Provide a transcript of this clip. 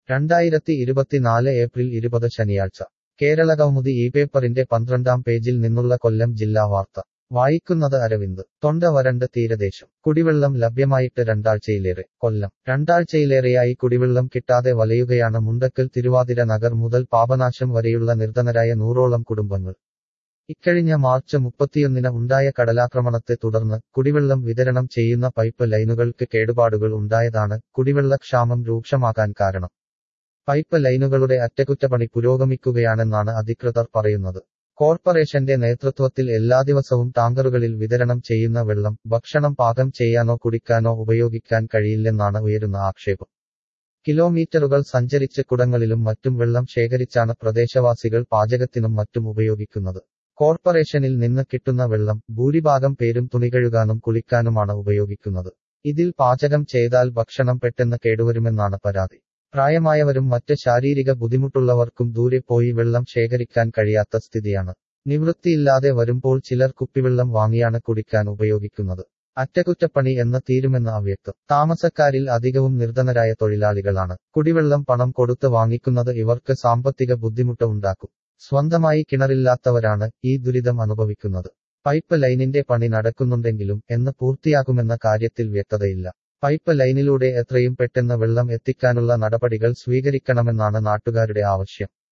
രണ്ടായിരത്തി ഇരുപത്തിനാല് ഏപ്രിൽ ഇരുപത് ശനിയാഴ്ച കേരളകൗമുദി ഈ പേപ്പറിന്റെ പന്ത്രണ്ടാം പേജിൽ നിന്നുള്ള കൊല്ലം ജില്ലാ വാർത്ത വായിക്കുന്നത് അരവിന്ദ് തൊണ്ട വരണ്ട് തീരദേശം കുടിവെള്ളം ലഭ്യമായിട്ട് രണ്ടാഴ്ചയിലേറെ കൊല്ലം രണ്ടാഴ്ചയിലേറെയായി കുടിവെള്ളം കിട്ടാതെ വലയുകയാണ് മുണ്ടക്കൽ തിരുവാതിര നഗർ മുതൽ പാപനാശം വരെയുള്ള നിർധനരായ നൂറോളം കുടുംബങ്ങൾ ഇക്കഴിഞ്ഞ മാർച്ച് മുപ്പത്തിയൊന്നിന് ഉണ്ടായ കടലാക്രമണത്തെ തുടർന്ന് കുടിവെള്ളം വിതരണം ചെയ്യുന്ന പൈപ്പ് ലൈനുകൾക്ക് കേടുപാടുകൾ ഉണ്ടായതാണ് കുടിവെള്ളക്ഷാമം രൂക്ഷമാകാൻ കാരണം പൈപ്പ് ലൈനുകളുടെ അറ്റകുറ്റപ്പണി പുരോഗമിക്കുകയാണെന്നാണ് അധികൃതർ പറയുന്നത് കോർപ്പറേഷന്റെ നേതൃത്വത്തിൽ എല്ലാ ദിവസവും ടാങ്കറുകളിൽ വിതരണം ചെയ്യുന്ന വെള്ളം ഭക്ഷണം പാകം ചെയ്യാനോ കുടിക്കാനോ ഉപയോഗിക്കാൻ കഴിയില്ലെന്നാണ് ഉയരുന്ന ആക്ഷേപം കിലോമീറ്ററുകൾ സഞ്ചരിച്ച് കുടങ്ങളിലും മറ്റും വെള്ളം ശേഖരിച്ചാണ് പ്രദേശവാസികൾ പാചകത്തിനും മറ്റും ഉപയോഗിക്കുന്നത് കോർപ്പറേഷനിൽ നിന്ന് കിട്ടുന്ന വെള്ളം ഭൂരിഭാഗം പേരും തുണികഴുകാനും കുളിക്കാനുമാണ് ഉപയോഗിക്കുന്നത് ഇതിൽ പാചകം ചെയ്താൽ ഭക്ഷണം പെട്ടെന്ന് കേടുവരുമെന്നാണ് പരാതി പ്രായമായവരും മറ്റ് ശാരീരിക ബുദ്ധിമുട്ടുള്ളവർക്കും ദൂരെ പോയി വെള്ളം ശേഖരിക്കാൻ കഴിയാത്ത സ്ഥിതിയാണ് നിവൃത്തിയില്ലാതെ വരുമ്പോൾ ചിലർ കുപ്പിവെള്ളം വാങ്ങിയാണ് കുടിക്കാൻ ഉപയോഗിക്കുന്നത് അറ്റകുറ്റപ്പണി എന്ന് തീരുമെന്ന അവ്യക്തം താമസക്കാരിൽ അധികവും നിർധനരായ തൊഴിലാളികളാണ് കുടിവെള്ളം പണം കൊടുത്ത് വാങ്ങിക്കുന്നത് ഇവർക്ക് സാമ്പത്തിക ബുദ്ധിമുട്ട് ഉണ്ടാക്കും സ്വന്തമായി കിണറില്ലാത്തവരാണ് ഈ ദുരിതം അനുഭവിക്കുന്നത് പൈപ്പ് ലൈനിന്റെ പണി നടക്കുന്നുണ്ടെങ്കിലും എന്ന് പൂർത്തിയാകുമെന്ന കാര്യത്തിൽ വ്യക്തതയില്ല പൈപ്പ് ലൈനിലൂടെ എത്രയും പെട്ടെന്ന് വെള്ളം എത്തിക്കാനുള്ള നടപടികൾ സ്വീകരിക്കണമെന്നാണ് നാട്ടുകാരുടെ ആവശ്യം